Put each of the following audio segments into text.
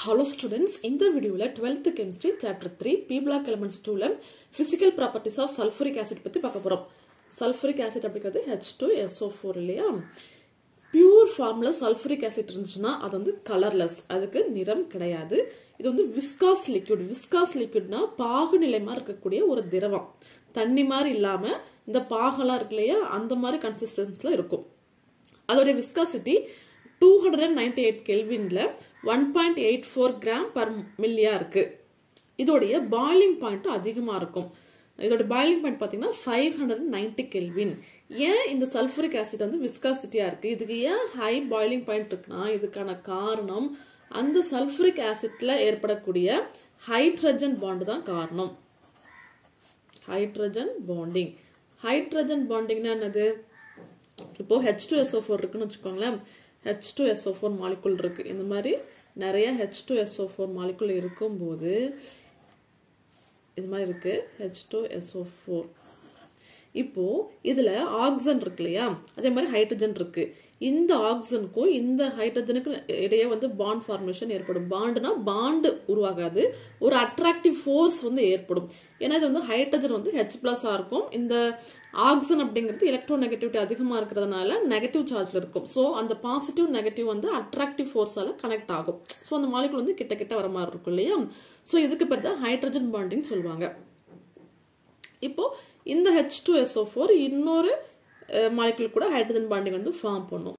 hello students இந்த வீடியோவில் twelfth chemistry chapter three P block elements டூவில் physical properties of sulphuric acid பற்றி பார்க்க போகிறோம் சல்ஃபரிக் ஆசிட் அப்படிங்கிறது ஹெச் டூ எஸ்ஓ ஃபோர் இல்லையா பியூர் ஃபார்மில் சல்ஃபரிக் ஆசிட் இருந்துச்சுன்னா அது வந்து கலர்லெஸ் அதுக்கு நிறம் கிடையாது இது வந்து விஸ்காஸ் லிக்விட் விஸ்காஸ் லிக்விட்னா பாகு நிலைமா இருக்கக்கூடிய ஒரு திரவம் தண்ணி மாதிரி இல்லாமல் இந்த பாகெல்லாம் இருக்கு இல்லையா அந்த மாதிரி கன்சிஸ்டன்ஸில் இருக்கும் அதோடைய viscosity two hundred and ninety eight கெல்வின்ல one point eight four gram per மில்லியா இருக்கு இதோடைய பாயிலிங் பாயிண்ட் அதிகமாக இருக்கும் இதோட பாயிலிங் பாயிண்ட் பார்த்தீங்கன்னா ஃபைவ் ஹண்ட்ரட் நைன்டி கெல்வின் ஏன் இந்த சல்ஃபரிக் ஆசிட் வந்து விஸ்காசிட்டியா இருக்கு இதுக்கு ஏன் ஹை பாயிலிங் பாயிண்ட் இருக்குன்னா இதுக்கான காரணம் அந்த சல்ஃபரிக் ஆசிட்ல ஏற்படக்கூடிய ஹைட்ரஜன் பாண்டு தான் காரணம் ஹைட்ரஜன் பாண்டிங் ஹைட்ரஜன் பாண்டிங்னா என்னது இப்போ ஹெச் டூ எஸ்ஓ ஃபோர் இருக்குன்னு வச்சுக்கோங்களேன் H two SO four molecule இருக்கு இந்த மாதிரி நிறைய H two SO four molecule இருக்கும்போது இது மாதிரி இருக்கு ஹெச் டூ எஸ்ஓ ஃபோர் இப்போ இதுல ஆக்சன் இருக்கு இல்லையா அதே மாதிரி ஹைட்ரஜன் இருக்கு இந்த ஆக்சனுக்கும் இந்த ஹைட்ரஜனுக்கும் இடையே வந்து பாண்ட் ஃபார்மேஷன் ஏற்படும் பாண்டுனா பாண்டு உருவாகாது ஒரு அட்ராக்டிவ் ஃபோர்ஸ் வந்து ஏற்படும் ஏன்னா இது வந்து ஹைட்ரஜன் வந்து ஹெச் பிளஸா இருக்கும் இந்த ஆக்சன் அப்படிங்கிறது எலக்ட்ரோ நெகட்டிவிட்டி அதிகமா இருக்கிறதுனால நெகட்டிவ் சார்ஜ்ல இருக்கும் ஸோ அந்த பாசிட்டிவ் நெகட்டிவ் வந்து அட்ராக்டிவ் ஃபோர்ஸால கனெக்ட் ஆகும் ஸோ அந்த மாலிகுல் வந்து கிட்ட கிட்ட வர மாதிரி இருக்கும் இல்லையா ஸோ இதுக்கு பேர் தான் ஹைட்ரஜன் பாண்டிங் சொல்லுவாங்க இப்போ இந்த ஹெச் டூ எஸ்ஓ ஃபோர் இன்னொரு மாலிகுல் கூட ஹைட்ரஜன் பாண்டிங் வந்து ஃபார்ம் பண்ணும்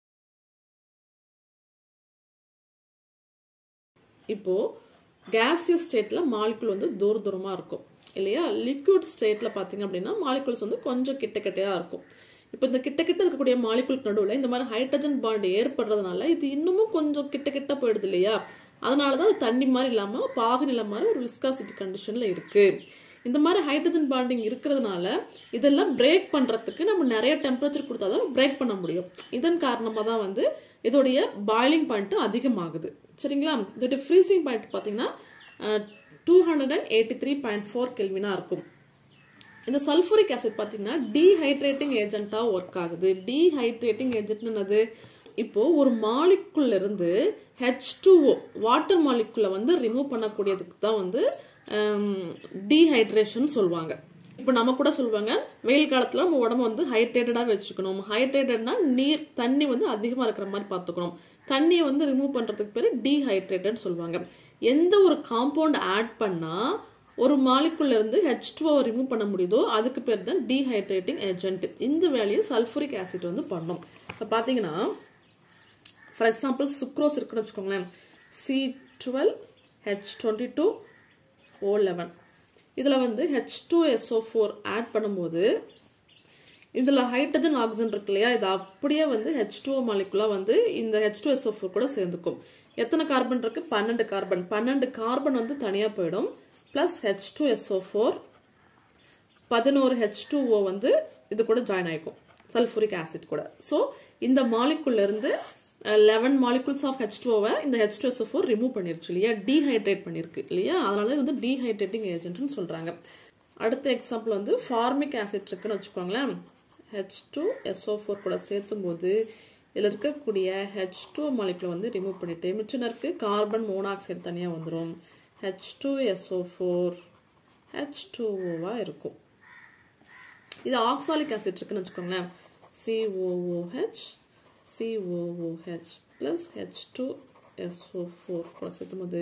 இப்போ கேசியஸ் ஸ்டேட்ல மாலிகுல் வந்து தூர தூரமா இருக்கும் இல்லையா லிக்விட் ஸ்டேட்ல பாத்தீங்க அப்படின்னா மாலிகுல்ஸ் வந்து கொஞ்சம் கிட்ட கிட்டையா இருக்கும் இப்போ இந்த கிட்ட கிட்ட இருக்கக்கூடிய மாலிகுலுக்கு நடுவில் இந்த மாதிரி ஹைட்ரஜன் பாண்ட் ஏற்படுறதுனால இது இன்னமும் கொஞ்சம் கிட்ட கிட்ட போயிடுது இல்லையா அதனாலதான் அது தண்ணி மாதிரி இல்லாம பாகு நிலம் மாதிரி ஒரு விஸ்காசிட்டி கண்டிஷன்ல இருக்கு இந்த மாதிரி ஹைட்ரஜன் பாண்டிங் இருக்கிறதுனால இதெல்லாம் பிரேக் பண்றதுக்கு நம்ம நிறைய டெம்பரேச்சர் கொடுத்தா தான் பிரேக் பண்ண முடியும் இதன் காரணமாக தான் வந்து இதோடைய பாயிலிங் பாயிண்ட் அதிகமாகுது சரிங்களா இதோடைய ஃப்ரீசிங் பாயிண்ட் பார்த்தீங்கன்னா two hundred and eighty three point four கெல்வினா இருக்கும் இந்த சல்ஃபூரிக் ஆசிட் பார்த்தீங்கன்னா டீஹைட்ரேட்டிங் ஏஜென்ட்டாக ஒர்க் ஆகுது டீஹைட்ரேட்டிங் ஏஜென்ட் என்னது இப்போ ஒரு மாலிக்குள்ள இருந்து ஹெச் டூஓ வாட்டர் மாலிக்குள்ள வந்து ரிமூவ் பண்ணக்கூடியதுக்கு தான் வந்து டீஹைட்ரேஷன் சொல்லுவாங்க இப்போ நம்ம கூட சொல்லுவாங்க வெயில் காலத்தில் நம்ம உடம்பு வந்து ஹைட்ரேட்டடாக வச்சுக்கணும் ஹைட்ரேட்டட்னா நீர் தண்ணி வந்து அதிகமாக இருக்கிற மாதிரி பார்த்துக்கணும் தண்ணியை வந்து ரிமூவ் பண்ணுறதுக்கு பேர் டீஹைட்ரேட்டட் சொல்லுவாங்க எந்த ஒரு காம்பவுண்ட் ஆட் பண்ணால் ஒரு மாலிக்குள்ள இருந்து ஹெச் டூவை ரிமூவ் பண்ண முடியுதோ அதுக்கு பேர் தான் டீஹைட்ரேட்டிங் ஏஜென்ட் இந்த வேலையை சல்ஃபூரிக் ஆசிட் வந்து பண்ணும் இப்போ பார்த்தீங்கன்னா ஃபார் எக்ஸாம்பிள் சுக்ரோஸ் இருக்குன்னு வச்சுக்கோங்களேன் C twelve H twenty two O eleven இதில் வந்து H two SO four add பண்ணும்போது இதில் ஹைட்ரஜன் ஆக்சிஜன் இருக்கு இல்லையா இது அப்படியே வந்து ஹெச் டூ மாலிகுலாக வந்து இந்த ஹெச் டூ எஸ்ஓ ஃபோர் கூட சேர்ந்துக்கும் எத்தனை கார்பன் இருக்கு பன்னெண்டு கார்பன் பன்னெண்டு கார்பன் வந்து தனியாக போயிடும் plus H two SO four பதினோரு ஹெச் டூ ஓ வந்து இது கூட ஜாயின் ஆகிக்கும் சல்ஃபூரிக் ஆசிட் கூட ஸோ இந்த மாலிகுல்ல இருந்து லெவன் மாலிகுல்ஸ் ஆஃப் ஹெச் டூவை இந்த H two S four remove பண்ணிருச்சு இல்லையா டீஹைட்ரேட் பண்ணிருக்கு இல்லையா அதனால இது வந்து டீஹைட்ரேட்டிங் ஏஜென்ட்னு சொல்றாங்க அடுத்த எக்ஸாம்பிள் வந்து ஃபார்மிக் ஆசிட் இருக்குன்னு வச்சுக்கோங்களேன் ஹெச் டூ எஸ்ஓ ஃபோர் கூட சேர்த்தும் போது இதில் இருக்கக்கூடிய ஹெச் டூ மாலிகுலை வந்து ரிமூவ் பண்ணிட்டு மிச்சம் இருக்கு கார்பன் மோனாக்சைடு தனியாக வந்துடும் H two SO four H two ஓவாக இருக்கும் இது ஆக்சாலிக் ஆசிட் இருக்குன்னு வச்சுக்கோங்களேன் சிஓஓஹெச் COOH plus H2SO4 கூட சேர்த்தும் போது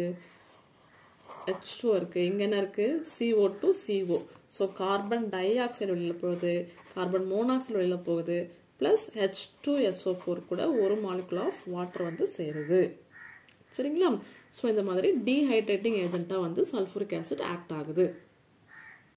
H2 இருக்கு இங்க என்ன இருக்கு CO2 CO so carbon dioxide வெளியில் போகுது கார்பன் மோனாக்சைடு வெளியில் போகுது plus H two SO four கூட ஒரு மாலிகுல் ஆஃப் வாட்டர் வந்து சேருது சரிங்களா ஸோ இந்த மாதிரி டீஹைட்ரேட்டிங் ஏஜென்ட்டாக வந்து சல்ஃபூரிக் ஆசிட் ஆக்ட் ஆகுது